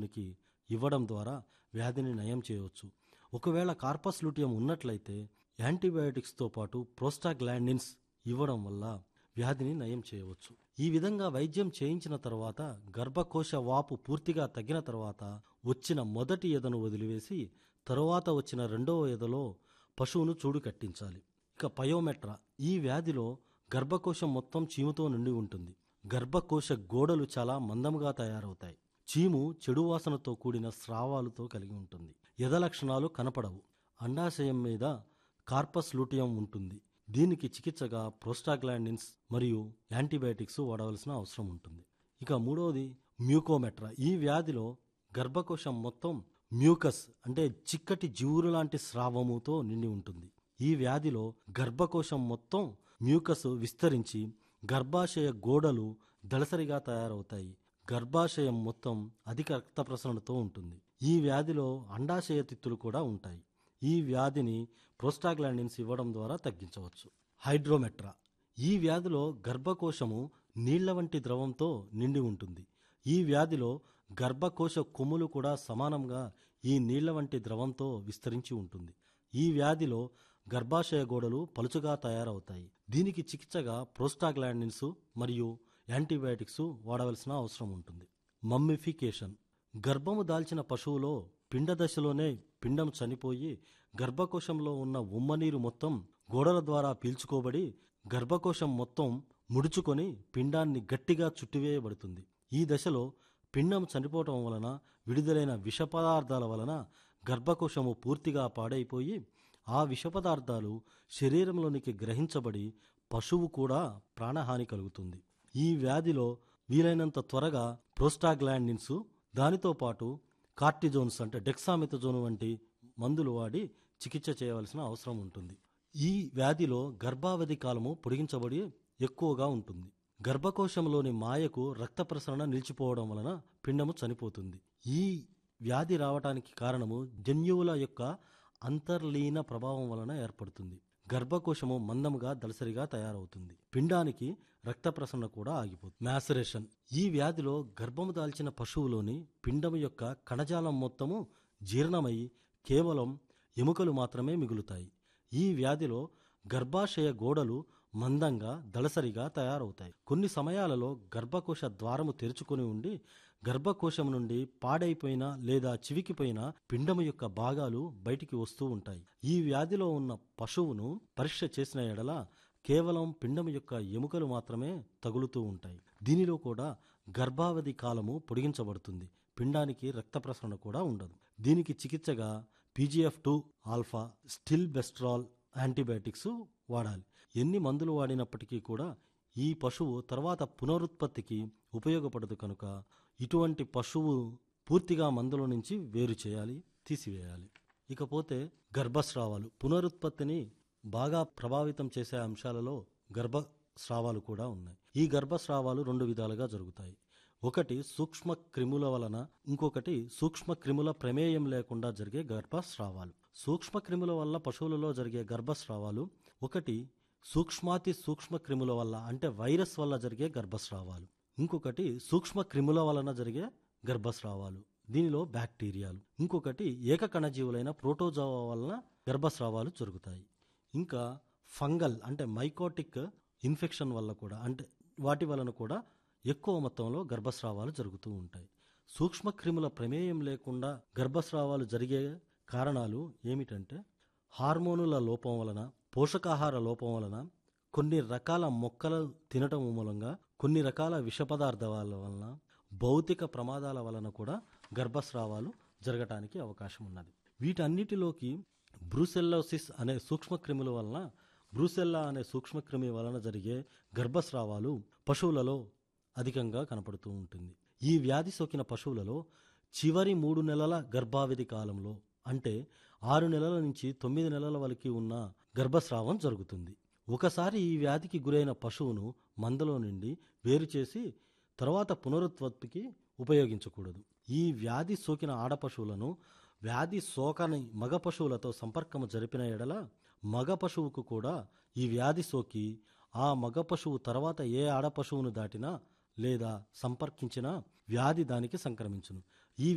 గర్భానికి ఇవ్వడం ద్వారా వ్యాధిని నయం చేయవచ్చు ఒకవేళ కార్పస్ లూటియం ఉన్నట్లయితే యాంటీబయాటిక్స్తో పాటు ప్రోస్టాగ్లాండిన్స్ ఇవ్వడం వల్ల వ్యాధిని నయం చేయవచ్చు ఈ విధంగా వైద్యం చేయించిన తర్వాత గర్భకోశ వాపు పూర్తిగా తగ్గిన తర్వాత వచ్చిన మొదటి ఎదను వదిలివేసి తరువాత వచ్చిన రెండవ ఎదలో పశువును చూడు కట్టించాలి ఇక పయోమెట్రా ఈ వ్యాధిలో గర్భకోశం మొత్తం చీముతో నిండి ఉంటుంది గర్భకోశ గోడలు చాలా మందముగా తయారవుతాయి చీము చెడు వాసనతో కూడిన స్రావాలతో కలిగి ఉంటుంది ఎద లక్షణాలు కనపడవు అండాశయం మీద కార్పస్ లూటియం ఉంటుంది దీనికి చికిత్సగా ప్రోస్టాగ్లాండిన్స్ మరియు యాంటీబయాటిక్స్ వాడవలసిన అవసరం ఉంటుంది ఇక మూడవది మ్యూకోమెట్రా ఈ వ్యాధిలో గర్భకోశం మొత్తం మ్యూకస్ అంటే చిక్కటి జివురు లాంటి స్రావముతో నిండి ఉంటుంది ఈ వ్యాధిలో గర్భకోశం మొత్తం మ్యూకస్ విస్తరించి గర్భాశయ గోడలు దళసరిగా తయారవుతాయి గర్భాశయం మొత్తం అధిక రక్త ప్రసరణతో ఉంటుంది ఈ వ్యాధిలో అండాశయ తిత్తులు కూడా ఉంటాయి ఈ వ్యాధిని ప్రోస్టాగ్లాండిన్స్ ఇవ్వడం ద్వారా తగ్గించవచ్చు హైడ్రోమెట్రా ఈ వ్యాధిలో గర్భకోశము నీళ్ల వంటి ద్రవంతో నిండి ఉంటుంది ఈ వ్యాధిలో గర్భకోశ కొమ్ములు కూడా సమానంగా ఈ నీళ్ల వంటి ద్రవంతో విస్తరించి ఉంటుంది ఈ వ్యాధిలో గర్భాశయ గోడలు పలుచుగా తయారవుతాయి దీనికి చికిత్సగా ప్రోస్టాగ్లాండిన్స్ మరియు యాంటీబయాటిక్స్ వాడవలసిన అవసరం ఉంటుంది మమ్మిఫికేషన్ గర్భము దాల్చిన పశువులో పిండ దశలోనే పిండం చనిపోయి గర్భకోశంలో ఉన్న ఉమ్మనీరు మొత్తం గోడల ద్వారా పీల్చుకోబడి గర్భకోశం మొత్తం ముడుచుకొని పిండాన్ని గట్టిగా చుట్టివేయబడుతుంది ఈ దశలో పిండం చనిపోవటం వలన విడుదలైన విష పదార్థాల వలన గర్భకోశము పూర్తిగా పాడైపోయి ఆ విష పదార్థాలు శరీరంలోనికి గ్రహించబడి పశువు కూడా ప్రాణహాని కలుగుతుంది ఈ వ్యాధిలో వీలైనంత త్వరగా ప్రోస్టాగ్లాండిన్స్ దానితో పాటు కార్టిజోన్స్ అంటే డెక్సామెథజోన్ వంటి మందులు వాడి చికిత్స చేయవలసిన అవసరం ఉంటుంది ఈ వ్యాధిలో గర్భావధి కాలము పొడిగించబడి ఎక్కువగా ఉంటుంది గర్భకోశంలోని మాయకు రక్త ప్రసరణ నిలిచిపోవడం వలన పిండము చనిపోతుంది ఈ వ్యాధి రావటానికి కారణము జన్యువుల యొక్క అంతర్లీన ప్రభావం వలన ఏర్పడుతుంది గర్భకోశము మందముగా దళసరిగా తయారవుతుంది పిండానికి రక్త ప్రసరణ కూడా ఆగిపోతుంది మ్యాసరేషన్ ఈ వ్యాధిలో గర్భము దాల్చిన పశువులోని పిండము యొక్క కణజాలం మొత్తము జీర్ణమై కేవలం ఎముకలు మాత్రమే మిగులుతాయి ఈ వ్యాధిలో గర్భాశయ గోడలు మందంగా దళసరిగా తయారవుతాయి కొన్ని సమయాలలో గర్భకోశ ద్వారము తెరుచుకొని ఉండి గర్భకోశం నుండి పాడైపోయిన లేదా చివికిపోయిన పిండము యొక్క భాగాలు బయటికి వస్తూ ఉంటాయి ఈ వ్యాధిలో ఉన్న పశువును పరీక్ష చేసిన ఎడల కేవలం పిండము యొక్క ఎముకలు మాత్రమే తగులుతూ ఉంటాయి దీనిలో కూడా గర్భావధి కాలము పొడిగించబడుతుంది పిండానికి రక్త ప్రసరణ కూడా ఉండదు దీనికి చికిత్సగా PGF two alpha stilbestrol antibiotics వాడాలి ఎన్ని మందులు వాడినప్పటికీ కూడా ఈ పశువు తర్వాత పునరుత్పత్తికి ఉపయోగపడదు కనుక ఇటువంటి పశువు పూర్తిగా మందుల నుంచి వేరు చేయాలి తీసివేయాలి ఇకపోతే గర్భస్రావాలు పునరుత్పత్తిని బాగా ప్రభావితం చేసే అంశాలలో గర్భస్రావాలు కూడా ఉన్నాయి ఈ గర్భస్రావాలు రెండు విధాలుగా జరుగుతాయి ఒకటి సూక్ష్మ క్రిముల వలన ఇంకొకటి సూక్ష్మ క్రిముల ప్రమేయం లేకుండా జరిగే గర్భస్రావాలు సూక్ష్మ క్రిముల వల్ల పశువులలో జరిగే గర్భస్రావాలు ఒకటి సూక్ష్మాతి సూక్ష్మ క్రిముల వల్ల అంటే వైరస్ వల్ల జరిగే గర్భస్రావాలు ఇంకొకటి సూక్ష్మ క్రిముల వలన జరిగే గర్భస్రావాలు దీనిలో బ్యాక్టీరియాలు ఇంకొకటి ఏకకణజీవులైన ప్రోటోజోవా వలన గర్భస్రావాలు జరుగుతాయి ఇంకా ఫంగల్ అంటే మైకోటిక్ ఇన్ఫెక్షన్ వల్ల కూడా అంటే వాటి వలన కూడా ఎక్కువ మొత్తంలో గర్భస్రావాలు జరుగుతూ ఉంటాయి సూక్ష్మక్రిముల ప్రమేయం లేకుండా గర్భస్రావాలు జరిగే కారణాలు ఏమిటంటే హార్మోనుల లోపం వలన పోషకాహార లోపం వలన కొన్ని రకాల మొక్కలు తినటం మూలంగా కొన్ని రకాల విష పదార్థాల వలన భౌతిక ప్రమాదాల వలన కూడా గర్భస్రావాలు జరగటానికి అవకాశం ఉన్నది వీటన్నిటిలోకి బ్రూసెల్లోసిస్ అనే సూక్ష్మక్రిముల వలన బ్రూసెల్లా అనే సూక్ష్మక్రిమి వలన జరిగే గర్భస్రావాలు పశువులలో అధికంగా కనపడుతూ ఉంటుంది ఈ వ్యాధి సోకిన పశువులలో చివరి మూడు నెలల గర్భావధి కాలంలో అంటే ఆరు నెలల నుంచి తొమ్మిది నెలల వరకు ఉన్న గర్భస్రావం జరుగుతుంది ఒకసారి ఈ వ్యాధికి గురైన పశువును మందలో నుండి వేరు చేసి తర్వాత పునరుత్పత్తికి ఉపయోగించకూడదు ఈ వ్యాధి సోకిన ఆడ పశువులను వ్యాధి సోకని మగ పశువులతో సంపర్కము జరిపిన ఎడల మగ పశువుకు కూడా ఈ వ్యాధి సోకి ఆ మగ పశువు తర్వాత ఏ ఆడ పశువును దాటినా లేదా సంపర్కించినా వ్యాధి దానికి సంక్రమించును